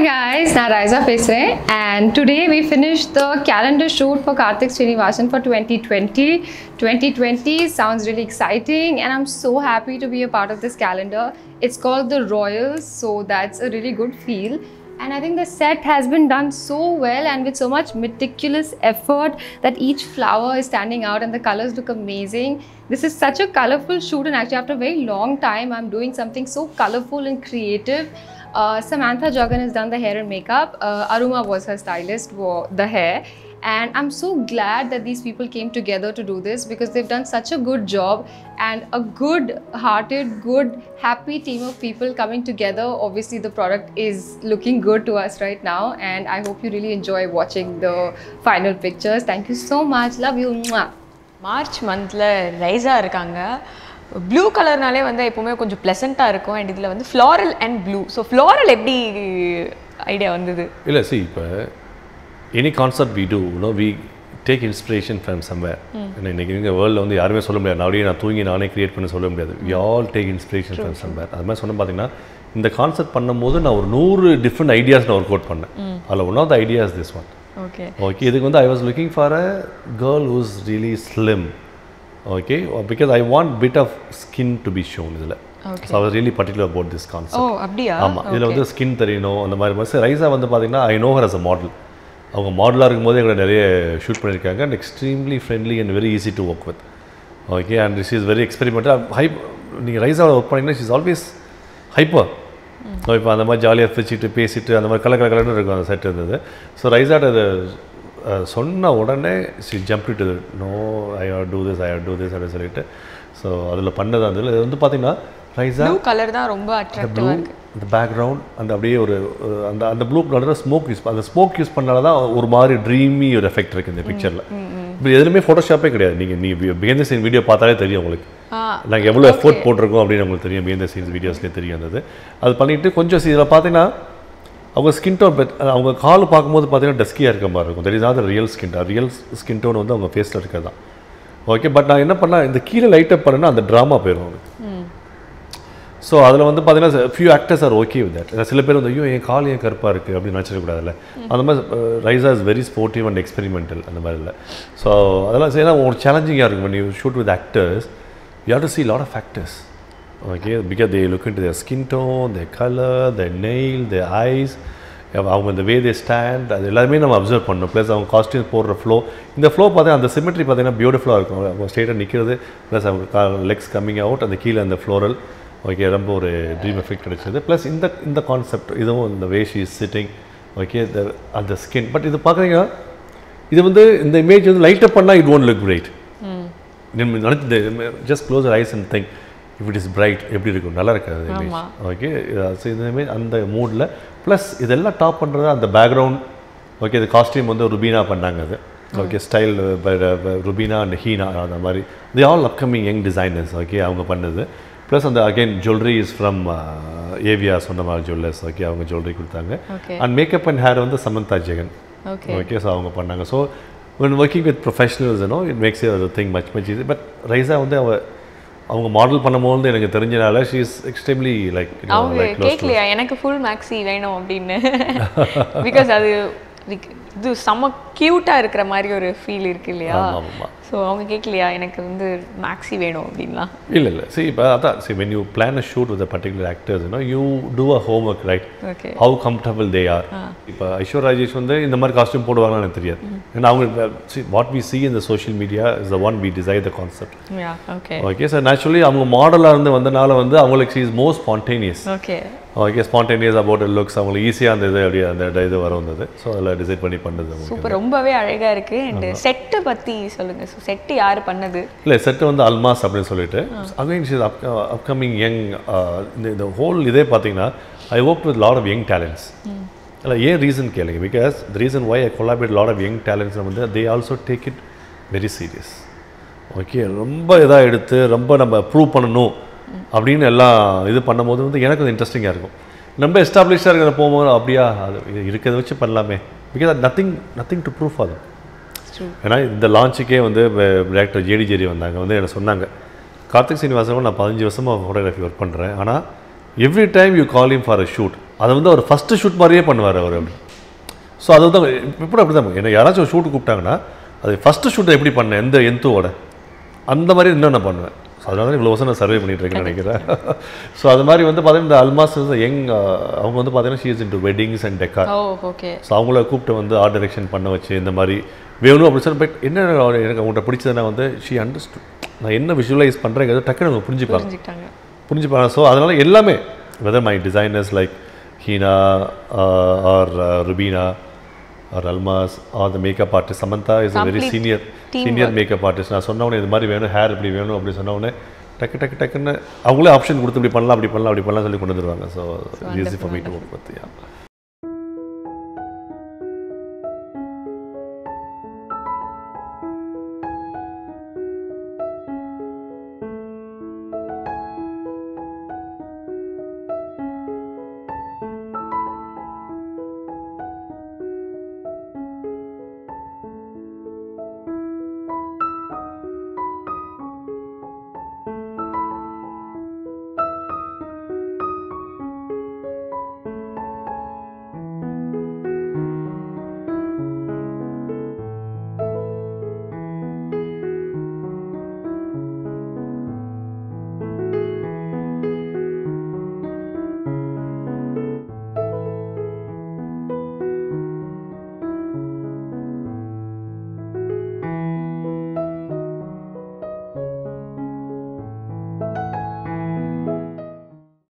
guys, Naraiza Pesre, and today we finished the calendar shoot for Karthik Srinivasan for 2020. 2020 sounds really exciting, and I'm so happy to be a part of this calendar. It's called the Royals, so that's a really good feel. And I think the set has been done so well and with so much meticulous effort that each flower is standing out and the colors look amazing. This is such a colorful shoot, and actually, after a very long time, I'm doing something so colorful and creative. Uh, Samantha Jagan has done the hair and makeup. Uh, Aruma was her stylist for the hair. And I'm so glad that these people came together to do this because they've done such a good job and a good hearted, good, happy team of people coming together. Obviously, the product is looking good to us right now. And I hope you really enjoy watching the final pictures. Thank you so much. Love you. Mwah. March மந்தில் ரைஸா இருக்காங்க blue கலர்னாலே வந்து எப்போவுமே கொஞ்சம் ப்ளசண்ட்டாக இருக்கும் and இதில் வந்து floral and blue so floral எப்படி idea வந்தது இல்லை சி இப்போ any concept we do know we take inspiration from somewhere ஏன்னா இன்றைக்கி இங்கே வேர்ல்டில் வந்து யாருமே சொல்ல முடியாது நான் அப்படியே நான் தூங்கி நானே கிரியேட் பண்ண சொல்ல முடியாது we all take inspiration from somewhere அது மாதிரி சொன்ன பார்த்தீங்கன்னா இந்த கான்செப்ட் பண்ணும்போது நான் ஒரு நூறு டிஃப்ரெண்ட் ஐடியாஸ் நான் ஒர்க் அவுட் பண்ணேன் அதில் one of the ideas this one okay okay இதுக்கு வந்து I was looking for a girl who's really slim okay because I want bit of skin to be shown இதில் so I was really particular about this oh concept அப்படியா ஆமாம் இதில் வந்து skin தெரியணும் அந்த மாதிரி மாதிரி ரைஸா வந்து பார்த்தீங்கன்னா I know her as a model அவங்க மாடலாக இருக்கும்போது எங்களை நிறைய ஷூட் பண்ணியிருக்காங்க and extremely friendly and very easy to work with okay and she is very experimental hype நீங்கள் ரைஸாவில் ஒர்க் பண்ணிங்கன்னா ஷி இஸ் ஆல்வேஸ் ஹைப்பர் இப்போ அந்த மாதிரி ஜாலியாக பிரிச்சுட்டு பேசிட்டு அந்த மாதிரி கலர் கலர் கலர்னு இருக்கும் அந்த செட் இருந்தது ஸோ ரைஸாட் அது அஹ், சொன்ன உடனே see jump to no I are do this I are do this அப்படின்னு சொல்லிட்டு ஸோ அதில் பண்ணது அந்த இது வந்து பார்த்தீங்கன்னா ரைஸா ப்ளூ கலர் தான் ரொம்ப ப்ளூ அட்ராக்டிவாக இருக்கு அந்த பேக்ரவுண்ட் அந்த அப்படியே ஒரு ஒரு அந்த அந்த ப்ளூ கலரில் ஸ்மோக் யூஸ் அந்த ஸ்மோக் யூஸ் பண்ணால தான் ஒரு மாதிரி ட்ரீமி ஒரு எஃபெக்ட் இருக்குது இந்த பிக்சரில் இப்போ எதுவுமே ஃபோட்டோஷாப்பே கிடையாது நீங்கள் நீ பிஹேந்த சீன் வீடியோ பார்த்தாலே தெரியும் உங்களுக்கு ஆ நாங்கள் எவ்வளோ எஃபோர்ட் போட்டிருக்கோம் அப்படின்னு உங்களுக்கு தெரியும் பிஹேந்த சீன்ஸ் வீடியோஸ்லேயே தெரியும் அந்த இது அது பண்ணிவிட்டு கொஞ்சம் இதில் பார்த்தீங்கன்னா அவங்க ஸ்கின் டோன் அவங்க கால் பார்க்கும்போது பார்த்தீங்கன்னா டஸ்கியாக இருக்க மாதிரி இருக்கும் there is are real skin real skin tone வந்து அவங்க ஃபேஸில் இருக்கிறது தான் ஓகே பட் நான் என்ன பண்ணேன் இந்த கீழே லைட்டப் பண்ணேன்னா அந்த ட்ராமா போயிடும் அவனுக்கு ஸோ அதில் வந்து பார்த்தீங்கன்னா few actors are okay with that சில பேர் வந்து ஐயோ என் கால் ஏன் கருப்பாக இருக்குது அப்படின்னு நினச்சிடக்கூடாதுல்ல அந்த மாதிரி Raiza is very sportive and experimental அந்த மாதிரி இல்லை ஸோ அதெல்லாம் சரி ஒரு சேலஞ்சிங்காக இருக்கும் when you shoot with actors you have to see lot of factors okay because they look into their skin tone their கலர் their நெயில் their ஐஸ் அவங்க இந்த வே தே ஸ்டாண்ட் அது எல்லாமே நம்ம அப்சர்வ் பண்ணணும் ப்ளஸ் அவங்க காஸ்டியூம் போடுற ஃப்ளோ இந்த ஃப்ளோ பார்த்தீங்கன்னா அந்த சிமெட்ரி பார்த்தீங்கன்னா பியூட்டிஃபுல்லாக இருக்கும் அவங்க ஸ்டேட்டாக நிற்கிறது ப்ளஸ் அவங்க லெக்ஸ் கம்மிங் அவுட் அந்த கீழே அந்த ஃப்ளோரல் ஓகே ரொம்ப ஒரு ட்ரீம் எஃபெக்ட் கிடைச்சது ப்ளஸ் இந்த இந்த கான்செப்ட் இதுவும் இந்த way she is sitting okay அந்த ஸ்கின் பட் இது பார்க்குறீங்கன்னா இது வந்து இந்த இமேஜ் வந்து லைட்டப் பண்ணால் இட் ஒன்ட் லுக் கிரேட் நம்ம நினச்சி just close eyes and think if it is bright எப்படி இருக்கும் நல்லா இருக்காது இமேஜ் ஓகே ஸோ இந்த இமேஜ் அந்த மூடில் ப்ளஸ் இதெல்லாம் டாப் பண்ணுறது அந்த பேக்ரவுண்ட் ஓகே இது காஸ்டியூம் வந்து ருபீனா பண்ணாங்க அது okay style Rubina and Heena அந்த மாதிரி the all upcoming young designers okay அவங்க பண்ணது ப்ளஸ் அந்த அகைன் ஜுவல்லரி இஸ் ஃப்ரம் ஏவியா சொன்ன மாதிரி ஜுவல்லர்ஸ் ஓகே அவங்க ஜுவல்லரி கொடுத்தாங்க Okay. And makeup and hair வந்து Samantha Jagan okay okay so அவங்க பண்ணாங்க so when working with professionals no it makes you think much much easy but Raiza வந்து அவ அவங்க மாடல் பண்ணும்போது எனக்கு தெரிஞ்சனால ஷீ இஸ் எக்ஸ்ட்ரீம்லி லைக் அவங்க கேட்கலையா எனக்கு ஃபுல் மேக்ஸி வேணும் அப்படின்னு பிகாஸ் அது like இது செம்ம க்யூட்டாக இருக்கிற மாதிரி ஒரு ஃபீல் இருக்கு இல்லையா ஆமாம் ஆமாம் ஸோ அவங்க கேட்கலையா எனக்கு வந்து மேக்ஸி வேணும் அப்படின்லாம் இல்லை இல்லை சரி இப்போ அதான் சரி when you plan a shoot with particular actors you you do a home work right okay how comfortable they are இப்போ ஐஸ்வர் ராஜேஷ் வந்து இந்த மாதிரி காஸ்டியூம் போடுவாங்கன்னு எனக்கு தெரியாது ஏன்னா அவங்க what we see in the social media is the one we desire the concept yeah okay okay sir naturally அவங்க மாடலாக இருந்து வந்தனால வந்து அவங்களுக்கு is more spontaneous okay okay spontaneous about looks அவங்களுக்கு ஈஸியாக அந்த இது அப்படி அந்த இது வர வந்தது ஸோ அதில் டிசைட் பண்ணி பண்ணது அவங்களுக்கு சூப்பர் ரொம்பவே அழகா இருக்கு அண்ட் செட்டு பத்தி சொல்லுங்க ஸோ செட்டு யார் பண்ணது இல்லை செட்டு வந்து அல்மாஸ் அப்படின்னு சொல்லிட்டு again she's up upcoming young இந்த இந்த ஹோல் இதே பார்த்தீங்கன்னா I work with lot of young talents இல்லை ஏன் ரீசன் கேளுங்க because the reason why I collaborate lot of young talents வந்து they also take it very serious okay ரொம்ப இதாக எடுத்து ரொம்ப நம்ம ப்ரூவ் பண்ணணும் அப்படின்னு எல்லாம் இது பண்ணும்போது வந்து எனக்கு அது இன்ட்ரெஸ்டிங்காக இருக்கும் நம்ம எஸ்டாப்ளிஷ்டாக இருக்கிற போகும்போது அப்படியா அது இது இருக்கிறத வச்சு பண்ணலாமே because nothing nothing to proof அது ஏன்னா இந்த லான்ச்சுக்கே வந்து டேரக்டர் ஜேடி ஜெரி வந்தாங்க வந்து என்ன சொன்னாங்க கார்த்திக் சீனிவாசன் நான் பதினஞ்சு வருஷமாக ஃபோட்டோகிராஃபி ஒர்க் பண்ணுறேன் ஆனால் every time you call him for a shoot அதை வந்து அவர் ஃபஸ்ட்டு ஷூட் மாதிரியே பண்ணுவார் அவர் அப்படி ஸோ அது வந்து எப்படி அப்படி தான் என்ன யாராச்சும் ஒரு ஷூட்டு கூப்பிட்டாங்கன்னா அது ஃபஸ்ட்டு ஷூட்டை எப்படி பண்ணேன் எந்த எந்தோட அந்த மாதிரி இன்னும் நான் பண்ணுவேன் ஸோ அதனால தான் இவ்வளோ வருஷம் நான் சர்வே பண்ணிட்டு இருக்கேன்னு நினைக்கிறேன் ஸோ அது மாதிரி வந்து பார்த்தீங்கன்னா இந்த அல்மாஸ் யங் அவங்க வந்து பார்த்தீங்கன்னா she's in to weddings and decor O okay so அவங்கள கூப்பிட்டு வந்து ஆர்ட் டைரக்ஷன் பண்ண வச்சு இந்த மாதிரி வேணும் அப்படி சொல்லி பட் என்ன எனக்கு அவங்கள்ட்ட பிடிச்சதுன்னா வந்து ஷீ அண்டர்ஸ்டு நான் என்ன விஷுவலைஸ் பண்ணுறேங்கிறது டக்குன்னு அவங்க புரிஞ்சுப்பாங்க புரிஞ்சுக்கிட்டாங்க புரிஞ்சுப்பாங்க ஸோ அதனால் எல்லாமே whether my designers like Heena or Rubina or Almas or the makeup artist Samantha is a very Complete senior team senior makeup artist நான் சொன்ன உடனே இது மாதிரி வேணும் ஹேர் இப்படி வேணும் அப்படி சொன்ன உடனே டக்கு டக்கு டக்குன்னு அவங்களே ஆப்ஷன் கொடுத்து இப்படி பண்ணலாம் அப்படி பண்ணலாம் அப்படி பண்ணலாம் சொல்லி கொண்டு வந்துருவாங்க so easy for me to work with yeah